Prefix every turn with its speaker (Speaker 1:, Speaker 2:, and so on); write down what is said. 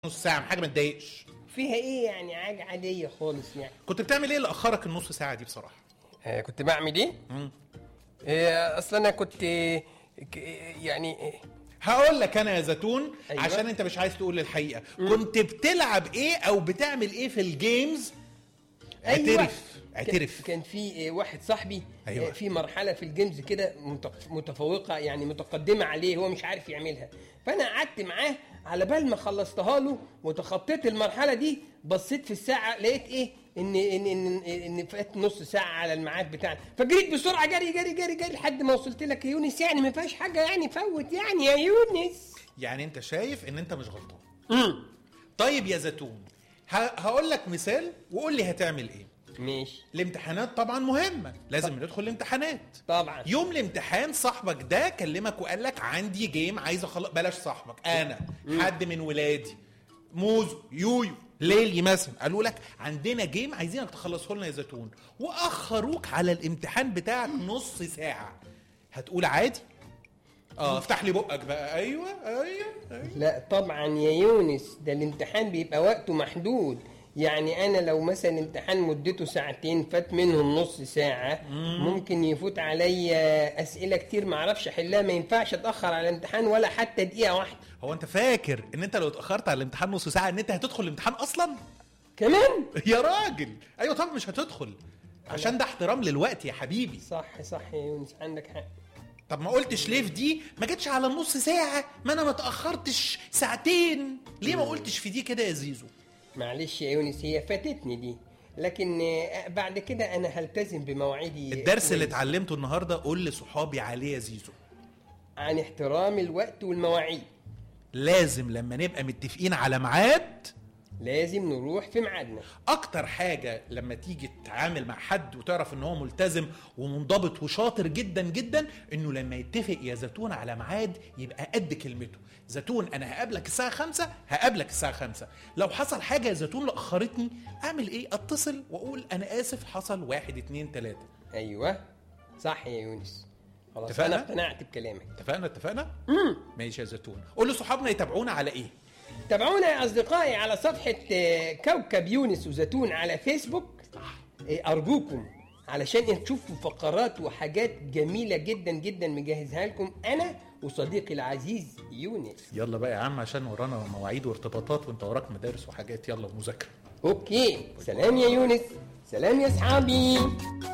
Speaker 1: نص ساعه حاجه ما تضايقش
Speaker 2: فيها ايه يعني حاجه عاديه خالص يعني
Speaker 1: كنت بتعمل ايه اللي اخرك النص ساعه دي بصراحه
Speaker 2: آه كنت بعمل ايه؟
Speaker 1: مم.
Speaker 2: آه اصل انا كنت آه، ك- يعني آه،
Speaker 1: هقول لك انا يا زيتون
Speaker 2: أيوة.
Speaker 1: أيوة. عشان انت مش عايز تقول الحقيقه كنت بتلعب ايه او بتعمل ايه في الجيمز
Speaker 2: أيوة.
Speaker 1: اعترف اعترف
Speaker 2: كان- كان في آه، واحد صاحبي
Speaker 1: أيوة.
Speaker 2: آه، في مرحله في الجيمز كده متف- متفوقه يعني متقدمه عليه هو مش عارف يعملها فانا قعدت معاه على بال ما خلصتها له وتخطيت المرحله دي بصيت في الساعه لقيت ايه ان ان ان, إن فات نص ساعه على الميعاد بتاعنا فجريت بسرعه جري جري جري جري لحد ما وصلت لك يا يونس يعني ما فيهاش حاجه يعني فوت يعني يا يونس
Speaker 1: يعني انت شايف ان انت مش غلطان
Speaker 2: امم
Speaker 1: طيب يا زيتون ه- هقول لك مثال وقول لي هتعمل ايه
Speaker 2: ماشي
Speaker 1: الامتحانات طبعا مهمه لازم ندخل الامتحانات
Speaker 2: طبعا
Speaker 1: يوم الامتحان صاحبك ده كلمك وقال لك عندي جيم عايز اخلص بلاش صاحبك انا حد من ولادي موزو يويو ليلي مثلا قالوا لك عندنا جيم عايزينك تخلصه لنا يا زيتون واخروك على الامتحان بتاعك نص ساعه هتقول عادي اه افتح لي بقك بقى ايوه ايوه, أيوة.
Speaker 2: لا طبعا يا يونس ده الامتحان بيبقى وقته محدود يعني انا لو مثلا امتحان مدته ساعتين فات منهم نص ساعة ممكن يفوت عليا اسئلة كتير معرفش احلها ما ينفعش اتأخر على الامتحان ولا حتى دقيقة واحدة
Speaker 1: هو انت فاكر ان انت لو اتاخرت على الامتحان نص ساعه ان انت هتدخل الامتحان اصلا
Speaker 2: كمان
Speaker 1: يا راجل ايوه طبعا مش هتدخل عشان ده احترام للوقت يا حبيبي
Speaker 2: صح صح يا يونس عندك حق
Speaker 1: طب ما قلتش ليه في دي ما جتش على النص ساعه ما انا ما اتاخرتش ساعتين ليه ما قلتش في دي كده يا زيزو
Speaker 2: معلش يا يونس هي فاتتني دي لكن آه، بعد كده انا هلتزم بمواعيدي
Speaker 1: الدرس اللي
Speaker 2: كويس.
Speaker 1: اتعلمته النهارده قول لصحابي عليه يا زيزو
Speaker 2: عن احترام الوقت والمواعيد
Speaker 1: لازم لما نبقى متفقين على ميعاد
Speaker 2: لازم نروح في ميعادنا
Speaker 1: اكتر حاجه لما تيجي تتعامل مع حد وتعرف ان هو ملتزم ومنضبط وشاطر جدا جدا انه لما يتفق يا زيتون على ميعاد يبقى قد كلمته زيتون انا هقابلك الساعه خمسة هقابلك الساعه خمسة لو حصل حاجه يا زيتون لاخرتني اعمل ايه اتصل واقول انا اسف حصل واحد اتنين تلاته
Speaker 2: ايوه صح يا يونس خلاص
Speaker 1: اتفقنا؟
Speaker 2: انا اقتنعت بكلامك
Speaker 1: اتفقنا اتفقنا ماشي يا زيتون قول لصحابنا يتابعونا على ايه
Speaker 2: تابعونا يا اصدقائي على صفحه آه، كوكب يونس وزيتون على فيسبوك آه، ارجوكم علشان تشوفوا فقرات وحاجات جميله جدا جدا مجهزها لكم انا وصديقي العزيز يونس
Speaker 1: يلا بقى يا عم عشان ورانا مواعيد وارتباطات وانت وراك مدارس وحاجات يلا مذاكره
Speaker 2: اوكي سلام يا يونس سلام يا اصحابي